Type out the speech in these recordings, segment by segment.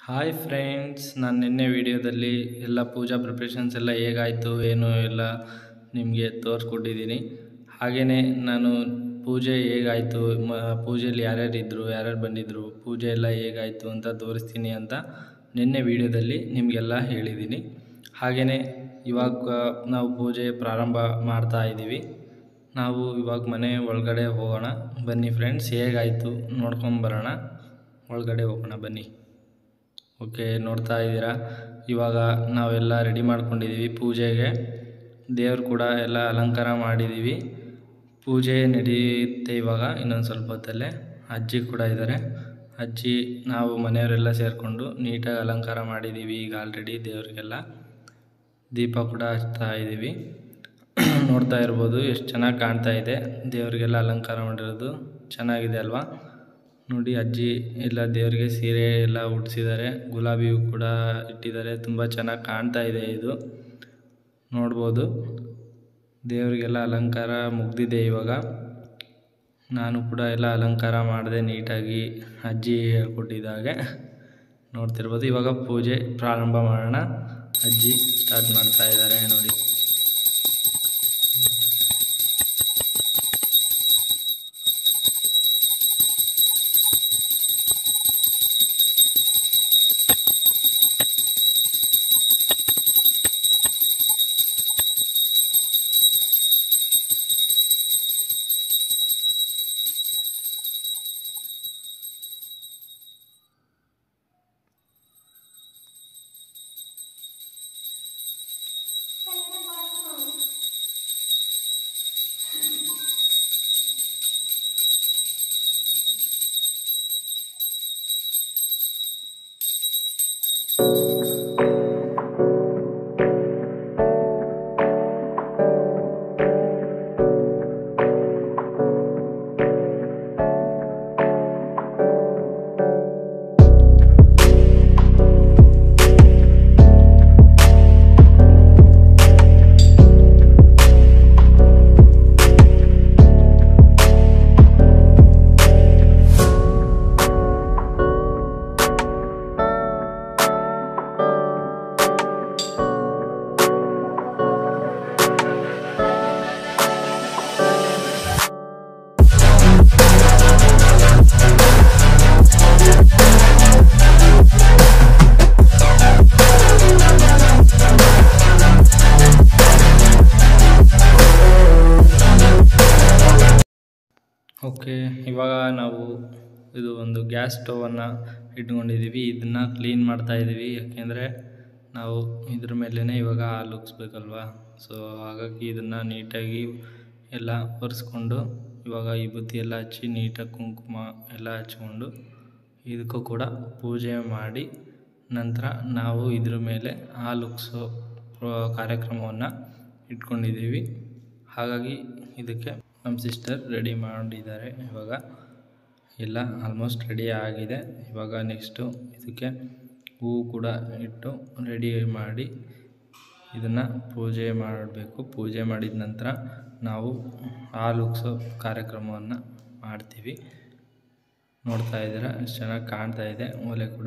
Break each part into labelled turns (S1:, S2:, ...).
S1: hi friends ನಾನು ನಿನ್ನೆ ವಿಡಿಯೋದಲ್ಲಿ ಎಲ್ಲ ಪೂಜಾ ಪ್ರಿಪ್ರೇಷನ್ಸ್ ಎಲ್ಲ ಹೇಗಾಯಿತು ಏನು ಎಲ್ಲ ನಿಮಗೆ ತೋರಿಸ್ಕೊಟ್ಟಿದ್ದೀನಿ ಹಾಗೆಯೇ ನಾನು ಪೂಜೆ ಹೇಗಾಯಿತು ಮ ಪೂಜೆಯಲ್ಲಿ ಯಾರ್ಯಾರು ಇದ್ದರು ಯಾರ್ಯಾರು ಬಂದಿದ್ದರು ಪೂಜೆ ಎಲ್ಲ ಹೇಗಾಯಿತು ಅಂತ ತೋರಿಸ್ತೀನಿ ಅಂತ ನಿನ್ನೆ ವಿಡಿಯೋದಲ್ಲಿ ನಿಮಗೆಲ್ಲ ಹೇಳಿದ್ದೀನಿ ಹಾಗೆಯೇ ಇವಾಗ ನಾವು ಪೂಜೆ ಪ್ರಾರಂಭ ಮಾಡ್ತಾ ಇದ್ದೀವಿ ನಾವು ಇವಾಗ ಮನೆ ಒಳಗಡೆ ಹೋಗೋಣ ಬನ್ನಿ ಫ್ರೆಂಡ್ಸ್ ಹೇಗಾಯಿತು ನೋಡ್ಕೊಂಬರೋಣ ಒಳಗಡೆ ಹೋಗೋಣ ಬನ್ನಿ ಓಕೆ ನೋಡ್ತಾ ಇದ್ದೀರಾ ಇವಾಗ ನಾವೆಲ್ಲ ರೆಡಿ ಮಾಡ್ಕೊಂಡಿದ್ದೀವಿ ಪೂಜೆಗೆ ದೇವ್ರು ಕೂಡ ಎಲ್ಲ ಅಲಂಕಾರ ಮಾಡಿದ್ದೀವಿ ಪೂಜೆ ನಡೆಯುತ್ತೆ ಇವಾಗ ಇನ್ನೊಂದು ಸ್ವಲ್ಪ ಹೊತ್ತಲ್ಲೇ ಅಜ್ಜಿ ಕೂಡ ಇದ್ದಾರೆ ಅಜ್ಜಿ ನಾವು ಮನೆಯವರೆಲ್ಲ ಸೇರಿಕೊಂಡು ನೀಟಾಗಿ ಅಲಂಕಾರ ಮಾಡಿದ್ದೀವಿ ಈಗ ಆಲ್ರೆಡಿ ದೇವ್ರಿಗೆಲ್ಲ ದೀಪ ಕೂಡ ಹಚ್ತಾ ಇದ್ದೀವಿ ನೋಡ್ತಾ ಇರ್ಬೋದು ಎಷ್ಟು ಚೆನ್ನಾಗಿ ಕಾಣ್ತಾ ಇದೆ ದೇವರಿಗೆಲ್ಲ ಅಲಂಕಾರ ಮಾಡಿರೋದು ಚೆನ್ನಾಗಿದೆ ಅಲ್ವಾ ನೋಡಿ ಅಜ್ಜಿ ಎಲ್ಲ ದೇವರಿಗೆ ಸೀರೆ ಎಲ್ಲ ಉಡಿಸಿದ್ದಾರೆ ಗುಲಾಬಿ ಹೂ ಕೂಡ ಇಟ್ಟಿದ್ದಾರೆ ತುಂಬ ಚೆನ್ನಾಗಿ ಕಾಣ್ತಾ ಇದೆ ಇದು ನೋಡ್ಬೋದು ದೇವರಿಗೆಲ್ಲ ಅಲಂಕಾರ ಮುಗ್ದಿದೆ ಇವಾಗ ನಾನು ಕೂಡ ಎಲ್ಲ ಅಲಂಕಾರ ಮಾಡಿದೆ ನೀಟಾಗಿ ಅಜ್ಜಿ ಹೇಳ್ಕೊಟ್ಟಿದ್ದಾಗೆ ನೋಡ್ತಿರ್ಬೋದು ಇವಾಗ ಪೂಜೆ ಪ್ರಾರಂಭ ಮಾಡೋಣ ಅಜ್ಜಿ ಸ್ಟಾರ್ಟ್ ಮಾಡ್ತಾ ಇದ್ದಾರೆ ನೋಡಿ ಓಕೆ ಇವಾಗ ನಾವು ಇದು ಒಂದು ಗ್ಯಾಸ್ ಸ್ಟವನ್ನು ಇಟ್ಕೊಂಡಿದ್ದೀವಿ ಇದನ್ನು ಕ್ಲೀನ್ ಮಾಡ್ತಾ ಇದ್ದೀವಿ ಯಾಕೆಂದರೆ ನಾವು ಇದ್ರ ಮೇಲೇ ಇವಾಗ ಹಾಲು ಉಗ್ಸ್ಬೇಕಲ್ವಾ ಸೊ ಹಾಗಾಗಿ ಇದನ್ನು ನೀಟಾಗಿ ಎಲ್ಲ ಒರೆಸ್ಕೊಂಡು ಇವಾಗ ವಿಭೂತಿ ಎಲ್ಲ ಹಚ್ಚಿ ನೀಟಾಗಿ ಕುಂಕುಮ ಎಲ್ಲ ಹಚ್ಕೊಂಡು ಇದಕ್ಕೂ ಕೂಡ ಪೂಜೆ ಮಾಡಿ ನಂತರ ನಾವು ಇದ್ರ ಮೇಲೆ ಹಾಲು ಉಗ್ಸೋ ಕಾರ್ಯಕ್ರಮವನ್ನು ಇಟ್ಕೊಂಡಿದ್ದೀವಿ ಹಾಗಾಗಿ ಇದಕ್ಕೆ ನಮ್ಮ ಸಿಸ್ಟರ್ ರೆಡಿ ಮಾಡಿದ್ದಾರೆ ಇವಾಗ ಎಲ್ಲ ಆಲ್ಮೋಸ್ಟ್ ರೆಡಿ ಆಗಿದೆ ಇವಾಗ ನೆಕ್ಸ್ಟು ಇದಕ್ಕೆ ಹೂವು ಕೂಡ ಇಟ್ಟು ರೆಡಿ ಮಾಡಿ ಇದನ್ನು ಪೂಜೆ ಮಾಡಬೇಕು ಪೂಜೆ ಮಾಡಿದ ನಂತರ ನಾವು ಹಾಲು ಉಗ್ಸೋ ಕಾರ್ಯಕ್ರಮವನ್ನು ಮಾಡ್ತೀವಿ ನೋಡ್ತಾ ಇದ್ದೀರಾ ಎಷ್ಟು ಚೆನ್ನಾಗಿ ಕಾಣ್ತಾ ಇದೆ ಒಲೆ ಕೂಡ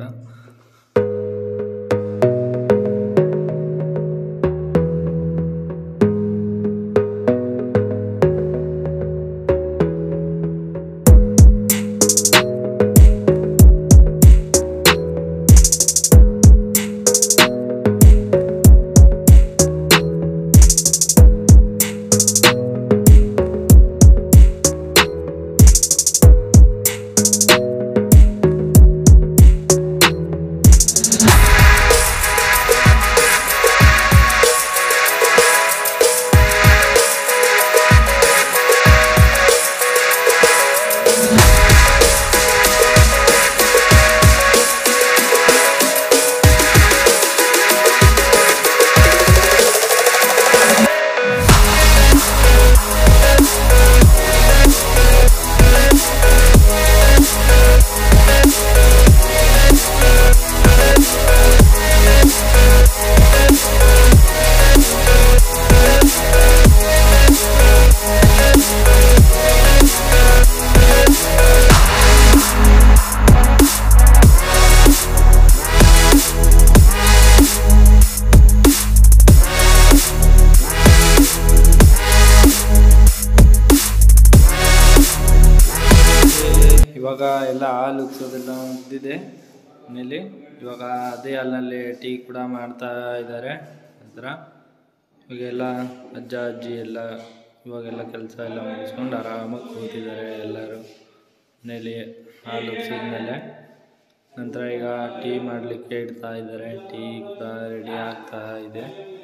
S1: ಇವಾಗೆಲ್ಲ ಹಾಲು ಉಗ್ಸೋದೆಲ್ಲ ಮುಗ್ದಿದೆ ಮನೇಲಿ ಇವಾಗ ಅದೇ ಹಾಲಿನಲ್ಲಿ ಟೀ ಕೂಡ ಮಾಡ್ತಾ ಇದ್ದಾರೆ ನಂತರ ಇವಾಗೆಲ್ಲ ಅಜ್ಜ ಅಜ್ಜಿ ಎಲ್ಲ ಇವಾಗೆಲ್ಲ ಕೆಲಸ ಎಲ್ಲ ಮುಗಿಸ್ಕೊಂಡು ಆರಾಮಾಗಿ ಕೂತಿದ್ದಾರೆ ಎಲ್ಲರೂ ಮನೇಲಿ ಹಾಲು ಉಗ್ಸಿದ್ಮೇಲೆ ನಂತರ ಈಗ ಟೀ ಮಾಡಲಿಕ್ಕೆ ಇಡ್ತಾ ಇದ್ದಾರೆ ಟೀ ಕೂಡ ರೆಡಿ ಆಗ್ತಾ ಇದೆ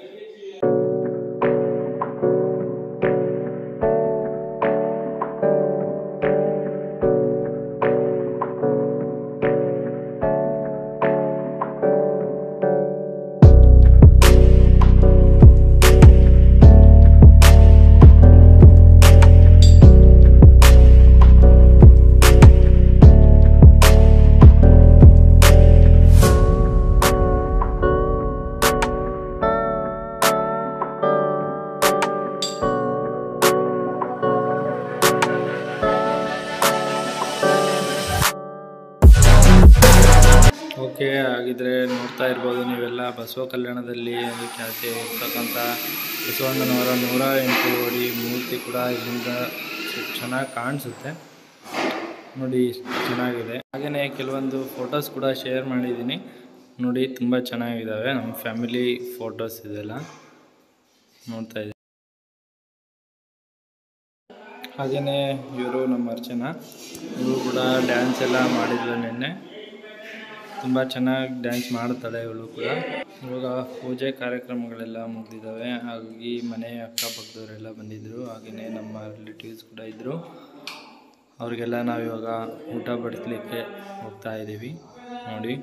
S1: ಓಕೆ ಹಾಗಿದ್ರೆ ನೋಡ್ತಾ ಇರ್ಬೋದು ನೀವೆಲ್ಲ ಬಸವ ಕಲ್ಯಾಣದಲ್ಲಿ ಒಂದು ಖ್ಯಾತಿ ಇರ್ತಕ್ಕಂಥ ಬಸವಣ್ಣನವರ ನೂರ ಎಂಟು ಅಡಿ ಮೂರ್ತಿ ಕೂಡ ಇಲ್ಲಿಂದ ಚೆನ್ನಾಗಿ ಕಾಣಿಸುತ್ತೆ ನೋಡಿ ಎಷ್ಟು ಚೆನ್ನಾಗಿದೆ ಹಾಗೆಯೇ ಕೆಲವೊಂದು ಫೋಟೋಸ್ ಕೂಡ ಶೇರ್ ಮಾಡಿದ್ದೀನಿ ನೋಡಿ ತುಂಬ ಚೆನ್ನಾಗಿದ್ದಾವೆ ನಮ್ಮ ಫ್ಯಾಮಿಲಿ ಫೋಟೋಸ್ ಇದೆಲ್ಲ ನೋಡ್ತಾ ಇದ್ದೀನಿ ಹಾಗೆಯೇ ಇವರು ನಮ್ಮ ಅರ್ಚನಾ ಇವರು ಕೂಡ ಡ್ಯಾನ್ಸ್ ಎಲ್ಲ ಮಾಡಿದ್ಲು ನಿನ್ನೆ ತುಂಬ ಚೆನ್ನಾಗಿ ಡ್ಯಾನ್ಸ್ ಮಾಡ್ತಾಳೆ ಇವಳು ಕೂಡ ಇವಾಗ ಪೂಜೆ ಕಾರ್ಯಕ್ರಮಗಳೆಲ್ಲ ಮುಗಿದಿದ್ದಾವೆ ಹಾಗಾಗಿ ಮನೆ ಅಕ್ಕಪಕ್ಕದವರೆಲ್ಲ ಬಂದಿದ್ದರು ಹಾಗೆಯೇ ನಮ್ಮ ರಿಲೇಟಿವ್ಸ್ ಕೂಡ ಇದ್ದರು ಅವ್ರಿಗೆಲ್ಲ ನಾವು ಇವಾಗ ಊಟ ಬಡಿಸ್ಲಿಕ್ಕೆ ಹೋಗ್ತಾ ಇದ್ದೀವಿ ನೋಡಿ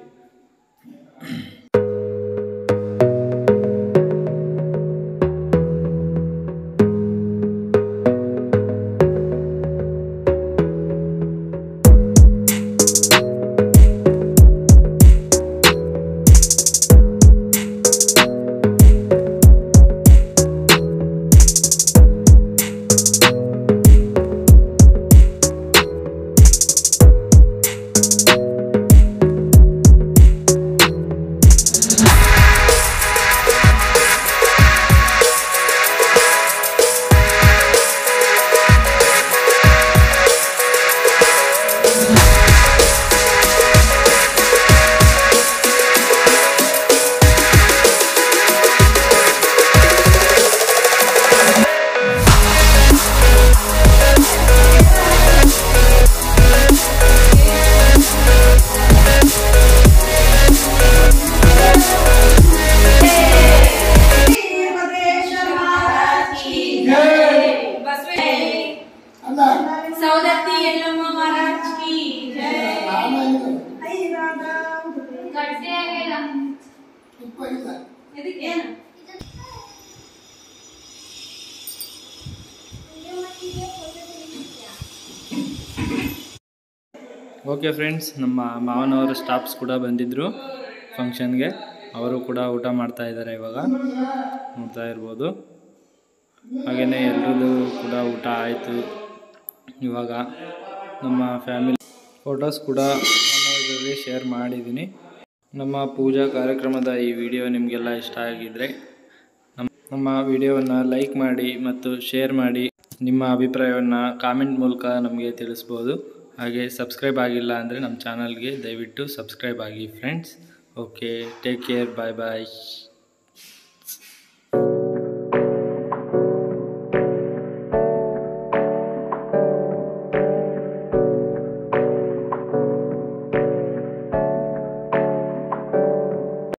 S2: सौदत्ती यल्लम्मा महाराज की जय ಕಟ್ಟಿ ಆಗಿಲ್ಲ ಇದಕ್ಕೆ
S1: ಓಕೆ ಫ್ರೆಂಡ್ಸ್ ನಮ್ಮ ಮಾವನವರ ಸ್ಟಾಫ್ಸ್ ಕೂಡ ಬಂದಿದ್ದರು ಫಂಕ್ಷನ್ಗೆ ಅವರು ಕೂಡ ಊಟ ಮಾಡ್ತಾ ಇದ್ದಾರೆ ಇವಾಗ ನೋಡ್ತಾ ಇರ್ಬೋದು ಹಾಗೆಯೇ ಎಲ್ರದ್ದು ಕೂಡ ಊಟ ಆಯಿತು ಇವಾಗ ನಮ್ಮ ಫ್ಯಾಮಿಲಿ ಫೋಟೋಸ್ ಕೂಡ ನಾನು ಇದರಲ್ಲಿ ಶೇರ್ ಮಾಡಿದ್ದೀನಿ ನಮ್ಮ ಪೂಜಾ ಕಾರ್ಯಕ್ರಮದ ಈ ವಿಡಿಯೋ ನಿಮಗೆಲ್ಲ ಇಷ್ಟ ಆಗಿದ್ದರೆ ನಮ್ಮ ನಮ್ಮ ವಿಡಿಯೋವನ್ನು ಲೈಕ್ ಮಾಡಿ ಮತ್ತು ಶೇರ್ ಮಾಡಿ ನಿಮ್ಮ ಅಭಿಪ್ರಾಯವನ್ನು ಕಾಮೆಂಟ್ ಮೂಲಕ ನಮಗೆ ತಿಳಿಸ್ಬೋದು ಹಾಗೆ ಸಬ್ಸ್ಕ್ರೈಬ್ ಆಗಿಲ್ಲ ಅಂದರೆ ನಮ್ಮ ಚಾನಲ್ಗೆ ದಯವಿಟ್ಟು ಸಬ್ಸ್ಕ್ರೈಬ್ ಆಗಿ friends okay take care bye ಬಾಯ್